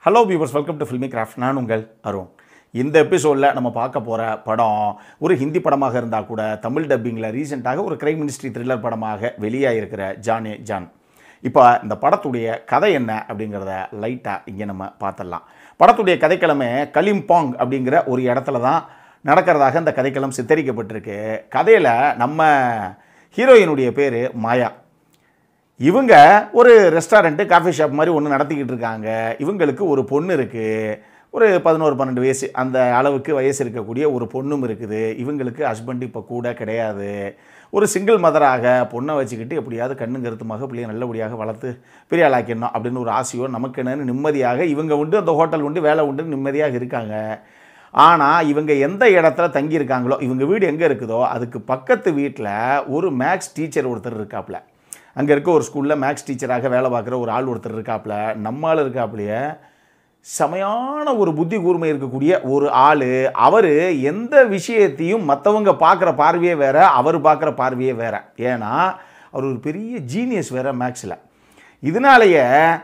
hello viewers welcome to filmy craft நான் உங்கள் அருண் இந்த எபிசோடில் நம்ம பார்க்க போகிற படம் ஒரு ஹிந்தி படமாக இருந்தால் கூட தமிழ் டப்பிங்கில் ரீசெண்டாக ஒரு கிரைம் மினிஸ்ட்ரி த்ரில்லர் படமாக வெளியாகிருக்கிற ஜானே ஜான் இப்போ இந்த படத்துடைய கதை என்ன அப்படிங்கிறத லைட்டாக இங்கே நம்ம பார்த்துடலாம் படத்துடைய கதைக்கிழமை கலிம்பாங் அப்படிங்கிற ஒரு இடத்துல தான் நடக்கிறதாக இந்த கதைக்களம் சித்தரிக்கப்பட்டிருக்கு கதையில் நம்ம ஹீரோயினுடைய பேர் மாயா இவங்க ஒரு ரெஸ்டாரண்ட்டு காஃபி ஷாப் மாதிரி ஒன்று நடத்திக்கிட்டு இருக்காங்க இவங்களுக்கு ஒரு பொண்ணு இருக்குது ஒரு பதினோரு பன்னெண்டு வயசு அந்த அளவுக்கு வயசு இருக்கக்கூடிய ஒரு பொண்ணும் இருக்குது இவங்களுக்கு ஹஸ்பண்ட் இப்போ கூட கிடையாது ஒரு சிங்கிள் மதராக பொண்ணை வச்சுக்கிட்டு எப்படியாவது கண்ணும் கருத்துமாக பிள்ளைய நல்லபடியாக வளர்த்து பெரிய ஆளாக்கிடணும் அப்படின்னு ஒரு ஆசையோ நமக்கு என்னன்னு நிம்மதியாக இவங்க உண்டு அந்த ஹோட்டல் உண்டு வேலை உண்டு நிம்மதியாக இருக்காங்க ஆனால் இவங்க எந்த இடத்துல தங்கியிருக்காங்களோ இவங்க வீடு எங்கே இருக்குதோ அதுக்கு பக்கத்து வீட்டில் ஒரு மேக்ஸ் டீச்சர் ஒருத்தர் இருக்காப்புல அங்கே இருக்க ஒரு ஸ்கூலில் மேக்ஸ் டீச்சராக வேலை பார்க்குற ஒரு ஆள் ஒருத்தர் இருக்காப்புல நம்மால் இருக்காப்புலையே செமையான ஒரு புத்தி கூர்மை இருக்கக்கூடிய ஒரு ஆள் அவர் எந்த விஷயத்தையும் மற்றவங்க பார்க்குற பார்வையே வேற அவர் பார்க்குற பார்வையே வேற ஏன்னா அவர் ஒரு பெரிய ஜீனியஸ் வேற மேக்ஸில் இதனாலேயே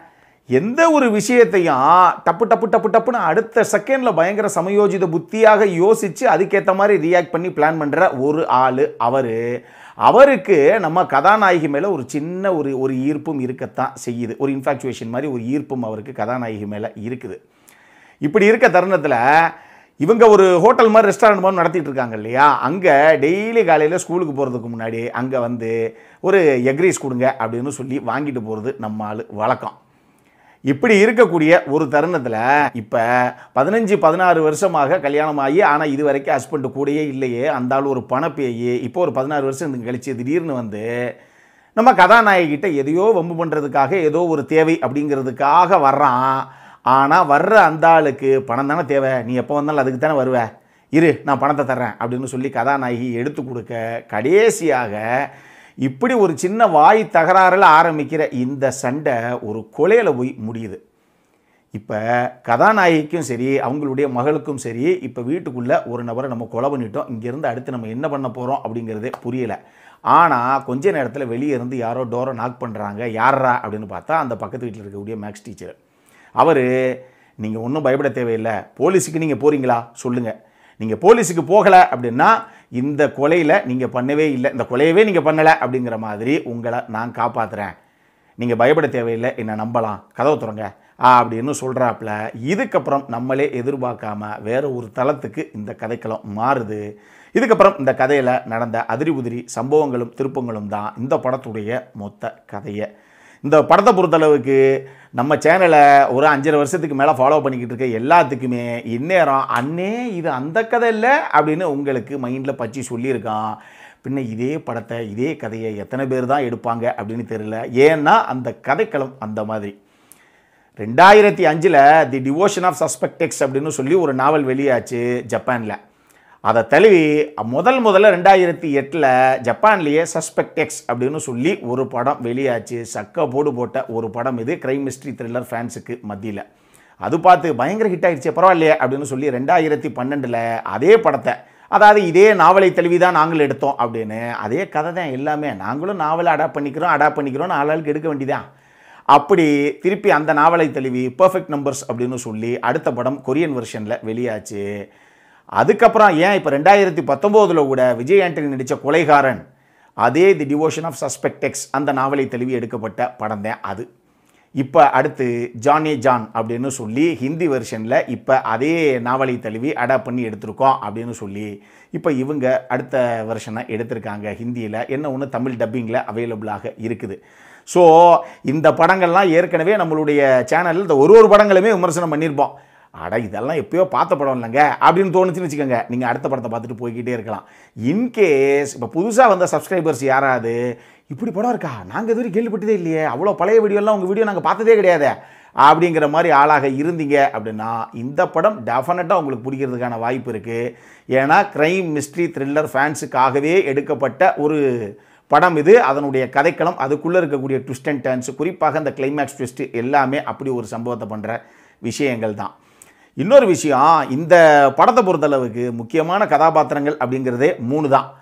எந்த ஒரு விஷயத்தையும் டப்பு டப்பு டப்பு டப்புன்னு அடுத்த செகண்டில் பயங்கர சமயோஜித புத்தியாக யோசித்து அதுக்கேற்ற மாதிரி ரியாக்ட் பண்ணி பிளான் பண்ணுற ஒரு ஆள் அவர் அவருக்கு நம்ம கதாநாயகி மேலே ஒரு சின்ன ஒரு ஒரு ஈர்ப்பும் இருக்கத்தான் செய்யுது ஒரு இன்ஃபாக்சுவேஷன் மாதிரி ஒரு ஈர்ப்பும் அவருக்கு கதாநாயகி மேலே இருக்குது இப்படி இருக்க தருணத்தில் இவங்க ஒரு ஹோட்டல் மாதிரி ரெஸ்டாரண்ட் மாதிரி நடத்திட்டு இருக்காங்க இல்லையா அங்கே டெய்லி காலையில் ஸ்கூலுக்கு போகிறதுக்கு முன்னாடி அங்கே வந்து ஒரு எக்ரீஸ் கொடுங்க அப்படின்னு சொல்லி வாங்கிட்டு போகிறது நம்ம ஆள் வழக்கம் இப்படி இருக்கக்கூடிய ஒரு தருணத்தில் இப்போ பதினஞ்சு பதினாறு வருஷமாக கல்யாணம் ஆகி ஆனால் இது வரைக்கும் ஹஸ்பண்ட் கூடயே இல்லையே அந்த ஆள் ஒரு பணப்பேயி இப்போ ஒரு பதினாறு வருஷம் கழிச்சு திடீர்னு வந்து நம்ம கதாநாயகிட்ட எதையோ வம்பு பண்ணுறதுக்காக ஏதோ ஒரு தேவை அப்படிங்கிறதுக்காக வர்றான் ஆனால் வர்ற அந்த ஆளுக்கு பணம் தானே தேவை நீ எப்போ வந்தாலும் அதுக்கு தானே வருவ இரு நான் பணத்தை தர்றேன் அப்படின்னு சொல்லி கதாநாயகி எடுத்து கொடுக்க கடைசியாக இப்படி ஒரு சின்ன வாய் தகராறில் ஆரம்பிக்கிற இந்த சண்டை ஒரு கொலையில் போய் முடியுது இப்போ கதாநாயகிக்கும் சரி அவங்களுடைய மகளுக்கும் சரி இப்போ வீட்டுக்குள்ளே ஒரு நபரை நம்ம கொலை பண்ணிட்டோம் இங்கேருந்து அடுத்து நம்ம என்ன பண்ண போகிறோம் அப்படிங்கிறதே புரியலை ஆனால் கொஞ்ச நேரத்தில் வெளியே இருந்து யாரோ டோரை நாக் பண்ணுறாங்க யாரா அப்படின்னு பார்த்தா அந்த பக்கத்து வீட்டில் இருக்கக்கூடிய மேக்ஸ் டீச்சர் அவர் நீங்கள் ஒன்றும் பயப்பட தேவையில்லை போலீஸுக்கு நீங்கள் போகிறீங்களா சொல்லுங்கள் நீங்கள் போலீஸுக்கு போகலை அப்படின்னா இந்த கொலையில் நீங்கள் பண்ணவே இல்லை இந்த கொலையவே நீங்கள் பண்ணலை அப்படிங்கிற மாதிரி உங்களை நான் காப்பாற்றுறேன் நீங்கள் பயப்பட தேவையில்லை என்னை நம்பலாம் கதவை திறங்க அப்படின்னு சொல்கிறாப்புல இதுக்கப்புறம் நம்மளே எதிர்பார்க்காம வேற ஒரு தளத்துக்கு இந்த கதைக்களம் மாறுது இதுக்கப்புறம் இந்த கதையில் நடந்த அதிரி உதிரி சம்பவங்களும் திருப்பங்களும் தான் இந்த படத்துடைய மொத்த கதையை இந்த படத்தை பொறுத்தளவுக்கு நம்ம சேனலை ஒரு அஞ்சரை வருஷத்துக்கு மேலே ஃபாலோ பண்ணிக்கிட்டு இருக்க எல்லாத்துக்குமே இந்நேரம் அண்ணே இது அந்த கதை இல்லை அப்படின்னு உங்களுக்கு மைண்டில் பச்சி சொல்லியிருக்கான் பின்ன இதே படத்தை இதே கதையை எத்தனை பேர் தான் எடுப்பாங்க அப்படின்னு தெரியல ஏன்னா அந்த கதைக்களம் அந்த மாதிரி ரெண்டாயிரத்தி அஞ்சில் தி டிவோஷன் ஆஃப் சஸ்பெக்டெக்ஸ் அப்படின்னு சொல்லி ஒரு நாவல் வெளியாச்சு ஜப்பானில் அதை தழுவி முதல் முதல்ல ரெண்டாயிரத்தி எட்டில் ஜப்பான்லேயே சஸ்பெக்டெக்ஸ் அப்படின்னு சொல்லி ஒரு படம் வெளியாச்சு சக்க போடு போட்ட ஒரு படம் இது கிரைம் மிஸ்ட்ரி த்ரில்லர் ஃபேன்ஸுக்கு மத்தியில் அது பார்த்து பயங்கர ஹிட் ஆகிடுச்சு பரவாயில்லையே அப்படின்னு சொல்லி ரெண்டாயிரத்தி பன்னெண்டில் அதே படத்தை அதாவது இதே நாவலை தழுவி தான் நாங்கள் எடுத்தோம் அப்படின்னு அதே கதை தான் எல்லாமே நாங்களும் நாவலை அடாப்ட் பண்ணிக்கிறோம் அடாப்ட் பண்ணிக்கிறோம் ஆளாளுக்கு எடுக்க வேண்டியதான் அப்படி திருப்பி அந்த நாவலை தழுவி பர்ஃபெக்ட் நம்பர்ஸ் அப்படின்னு சொல்லி அடுத்த படம் கொரியன் வெர்ஷனில் வெளியாச்சு அதுக்கப்புறம் ஏன் இப்போ ரெண்டாயிரத்தி பத்தொம்போதில் கூட விஜய் ஆண்டனி நடித்த கொலைகாரன் அதே தி டிவோஷன் ஆஃப் சஸ்பெக்டெக்ஸ் அந்த நாவலை தழுவி எடுக்கப்பட்ட படம் தான் அது இப்போ அடுத்து ஜானே ஜான் அப்படின்னு சொல்லி ஹிந்தி வெர்ஷனில் இப்போ அதே நாவலை தழுவி அடாப்ட் பண்ணி எடுத்திருக்கோம் அப்படின்னு சொல்லி இப்போ இவங்க அடுத்த வெர்ஷனை எடுத்திருக்காங்க ஹிந்தியில் என்ன ஒன்று தமிழ் டப்பிங்கில் அவைலபிளாக இருக்குது ஸோ இந்த படங்கள்லாம் ஏற்கனவே நம்மளுடைய சேனலில் இந்த ஒரு ஒரு படங்களுமே விமர்சனம் பண்ணியிருப்போம் அட இதெல்லாம் எப்பயோ பார்த்த படம் இல்லைங்க அப்படின்னு தோணுச்சுன்னு வச்சுக்கோங்க நீங்கள் அடுத்த படத்தை பார்த்துட்டு போய்கிட்டே இருக்கலாம் இன்கேஸ் இப்போ புதுசாக வந்த சப்ஸ்கிரைபர்ஸ் யாராவது இப்படி படம் இருக்கா நாங்கள் இதுவரை கேள்விப்பட்டதே இல்லையே அவ்வளோ பழைய வீடியோலாம் உங்கள் வீடியோ நாங்கள் பார்த்ததே கிடையாது அப்படிங்கிற மாதிரி ஆளாக இருந்தீங்க அப்படின்னா இந்த படம் டெஃபினட்டாக உங்களுக்கு பிடிக்கிறதுக்கான வாய்ப்பு இருக்குது ஏன்னா க்ரைம் மிஸ்ட்ரி த்ரில்லர் ஃபேன்ஸுக்காகவே எடுக்கப்பட்ட ஒரு படம் இது அதனுடைய கதைக்களம் அதுக்குள்ளே இருக்கக்கூடிய ட்விஸ்ட் அண்ட் டர்ன்ஸ் குறிப்பாக அந்த கிளைமேக்ஸ் ட்விஸ்ட் எல்லாமே அப்படி ஒரு சம்பவத்தை பண்ணுற விஷயங்கள் தான் இன்னொரு விஷயம் இந்த படத்தை பொறுத்தளவுக்கு முக்கியமான கதாபாத்திரங்கள் அப்படிங்கிறதே மூணு தான்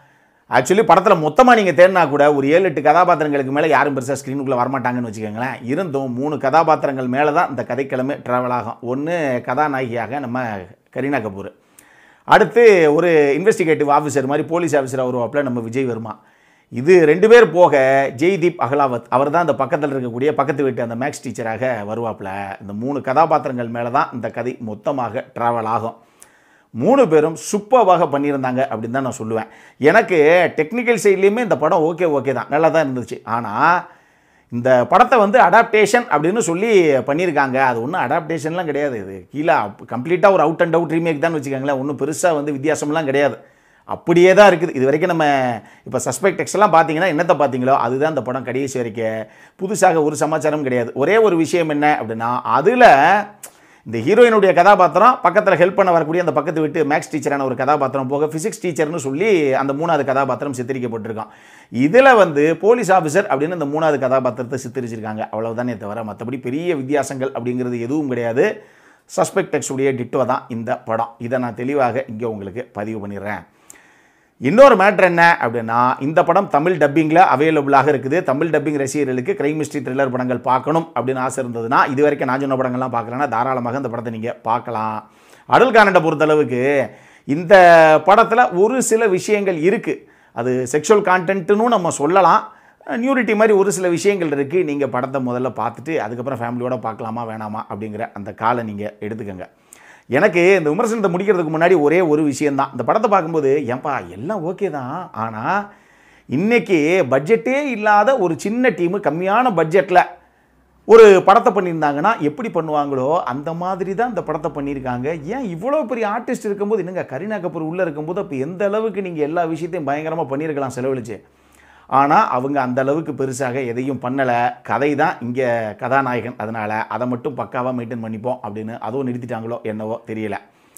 ஆக்சுவலி படத்தில் மொத்தமாக நீங்கள் தேடினா கூட ஒரு ஏழு எட்டு கதாபாத்திரங்களுக்கு மேலே யாரும் பெருசாக ஸ்க்ரீனுக்குள்ளே வரமாட்டாங்கன்னு வச்சுக்கோங்களேன் இருந்தும் மூணு கதாபாத்திரங்கள் மேலே தான் இந்த கதைக்கிழமை ட்ராவல் ஆகும் ஒன்று கதாநாயகியாக நம்ம கரீனா கபூர் அடுத்து ஒரு இன்வெஸ்டிகேட்டிவ் ஆஃபீஸர் மாதிரி போலீஸ் ஆஃபீஸர் வருவாப்பில் நம்ம விஜய் வர்மா இது ரெண்டு பேர் போக ஜெய்தீப் அகலாவத் அவர் தான் இந்த பக்கத்தில் இருக்கக்கூடிய பக்கத்து வீட்டு அந்த மேக்ஸ் டீச்சராக வருவாப்பில் இந்த மூணு கதாபாத்திரங்கள் மேலே தான் இந்த கதை மொத்தமாக ட்ராவல் ஆகும் மூணு பேரும் சூப்பராக பண்ணியிருந்தாங்க அப்படின்னு தான் நான் சொல்லுவேன் எனக்கு டெக்னிக்கல் சைட்லேயுமே இந்த படம் ஓகே ஓகே தான் நல்லா தான் இருந்துச்சு ஆனால் இந்த படத்தை வந்து அடாப்டேஷன் அப்படின்னு சொல்லி பண்ணியிருக்காங்க அது ஒன்றும் அடாப்டேஷன்லாம் கிடையாது இது கீழே கம்ப்ளீட்டாக ஒரு அவுட் அண்ட் அவுட் ரீமேக் தான் வச்சுக்கோங்களேன் ஒன்றும் பெருசாக வந்து வித்தியாசம்லாம் கிடையாது அப்படியே தான் இருக்குது இது வரைக்கும் நம்ம இப்போ சஸ்பெக்ட் எக்ஸ்லாம் பார்த்தீங்கன்னா என்னத்தை பார்த்தீங்களோ அதுதான் இந்த படம் கடைசி வரைக்கும் புதுசாக ஒரு சமாச்சாரம் கிடையாது ஒரே ஒரு விஷயம் என்ன அப்படின்னா அதில் இந்த ஹீரோயினுடைய கதாபாத்திரம் பக்கத்தில் ஹெல்ப் பண்ண வரக்கூடிய அந்த பக்கத்து வீட்டு மேக்ஸ் டீச்சரான ஒரு கதாபாத்திரம் போக ஃபிசிக்ஸ் டீச்சர்னு சொல்லி அந்த மூணாவது கதாபாத்திரம் சித்தரிக்கப்பட்டிருக்கான் இதில் வந்து போலீஸ் ஆஃபீஸர் அப்படின்னு அந்த மூணாவது கதாபாத்திரத்தை சித்தரிச்சிருக்காங்க அவ்வளவுதானே தவிர மற்றபடி பெரிய வித்தியாசங்கள் அப்படிங்கிறது எதுவும் கிடையாது சஸ்பெக்ட் எக்ஸுடைய டிட்டோ தான் இந்த படம் இதை நான் தெளிவாக இங்கே உங்களுக்கு பதிவு பண்ணிடுறேன் இன்னொரு மேட்ரு என்ன அப்படின்னா இந்த படம் தமிழ் டப்பிங்கில் அவைலபிளாக இருக்குது தமிழ் டப்பிங் ரசிகர்களுக்கு கிரைம் மிஸ்ட்ரி த்ரில்லர் படங்கள் பார்க்கணும் அப்படின்னு ஆசை இருந்ததுன்னா இது வரைக்கும் நான் சொன்ன படங்கள்லாம் பார்க்கலன்னா தாராளமாக இந்த படத்தை நீங்கள் பார்க்கலாம் அடல் கானண்டை பொறுத்தளவுக்கு இந்த படத்தில் ஒரு சில விஷயங்கள் இருக்குது அது செக்ஷுவல் கான்டென்ட்டுன்னு நம்ம சொல்லலாம் நியூரிட்டி மாதிரி ஒரு சில விஷயங்கள் இருக்குது நீங்கள் படத்தை முதல்ல பார்த்துட்டு அதுக்கப்புறம் ஃபேமிலியோட பார்க்கலாமா வேணாமா அப்படிங்கிற அந்த காலை நீங்கள் எடுத்துக்கோங்க எனக்கு இந்த விமர்சனத்தை முடிக்கிறதுக்கு முன்னாடி ஒரே ஒரு விஷயந்தான் இந்த படத்தை பார்க்கும்போது ஏன்பா எல்லாம் ஓகே தான் ஆனால் இன்னைக்கு பட்ஜெட்டே இல்லாத ஒரு சின்ன டீமு கம்மியான பட்ஜெட்டில் ஒரு படத்தை பண்ணியிருந்தாங்கன்னா எப்படி பண்ணுவாங்களோ அந்த மாதிரி தான் இந்த படத்தை பண்ணியிருக்காங்க ஏன் இவ்வளோ பெரிய ஆர்டிஸ்ட் இருக்கும்போது என்னங்க கரீனா கபூர் உள்ளே இருக்கும்போது அப்போ எந்த அளவுக்கு நீங்கள் எல்லா விஷயத்தையும் பயங்கரமாக பண்ணியிருக்கலாம் செலவழிச்சு ஆனால் அவங்க அந்த அளவுக்கு பெருசாக எதையும் பண்ணலை கதை தான் இங்கே கதாநாயகன் அதனால் அதை மட்டும் பக்காவாக மெயின்டைன் பண்ணிப்போம் அப்படின்னு அதுவும் நிறுத்திட்டாங்களோ என்னவோ தெரியல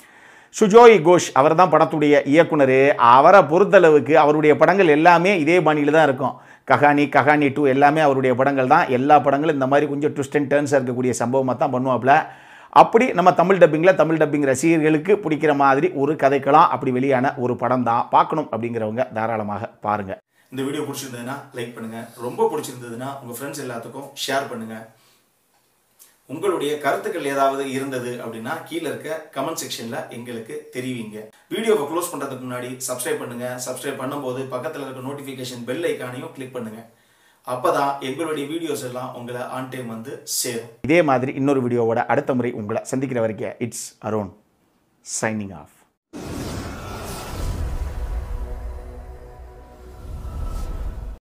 சுஜோய் கோஷ் அவர் தான் படத்துடைய இயக்குனர் அவரை பொறுத்தளவுக்கு அவருடைய படங்கள் எல்லாமே இதே பாணியில் தான் இருக்கும் கஹானி கஹானி டூ எல்லாமே அவருடைய படங்கள் தான் எல்லா படங்களும் இந்த மாதிரி கொஞ்சம் ட்விஸ்ட் அண்ட் டேர்ன்ஸாக இருக்கக்கூடிய சம்பவமாக தான் பண்ணுவாப்புல அப்படி நம்ம தமிழ் டப்பிங்கில் தமிழ் டப்பிங் ரசிகர்களுக்கு பிடிக்கிற மாதிரி ஒரு கதைக்கலாம் அப்படி வெளியான ஒரு படம் தான் பார்க்கணும் அப்படிங்கிறவங்க தாராளமாக பாருங்கள் இந்த வீடியோ பிடிச்சிருந்ததுன்னா லைக் பண்ணுங்கள் ரொம்ப பிடிச்சிருந்ததுன்னா உங்கள் ஃப்ரெண்ட்ஸ் எல்லாத்துக்கும் ஷேர் பண்ணுங்கள் உங்களுடைய கருத்துக்கள் ஏதாவது இருந்தது அப்படின்னா கீழே இருக்க கமெண்ட் செக்ஷன்ல எங்களுக்கு தெரிவிங்க வீடியோவை க்ளோஸ் பண்றதுக்கு முன்னாடி சப்ஸ்கிரைப் பண்ணுங்க சப்ஸ்கிரைப் பண்ணும்போது பக்கத்தில் இருக்க நோட்டிஃபிகேஷன் பெல் ஐக்கானையும் கிளிக் பண்ணுங்க அப்பதான் எங்களுடைய வீடியோஸ் எல்லாம் உங்களை ஆன் டைம் வந்து சேரும் இதே மாதிரி இன்னொரு வீடியோவோட அடுத்த முறை உங்களை சந்திக்கிற வரைக்கும் இட்ஸ் அரோன் சைனிங் ஆஃப்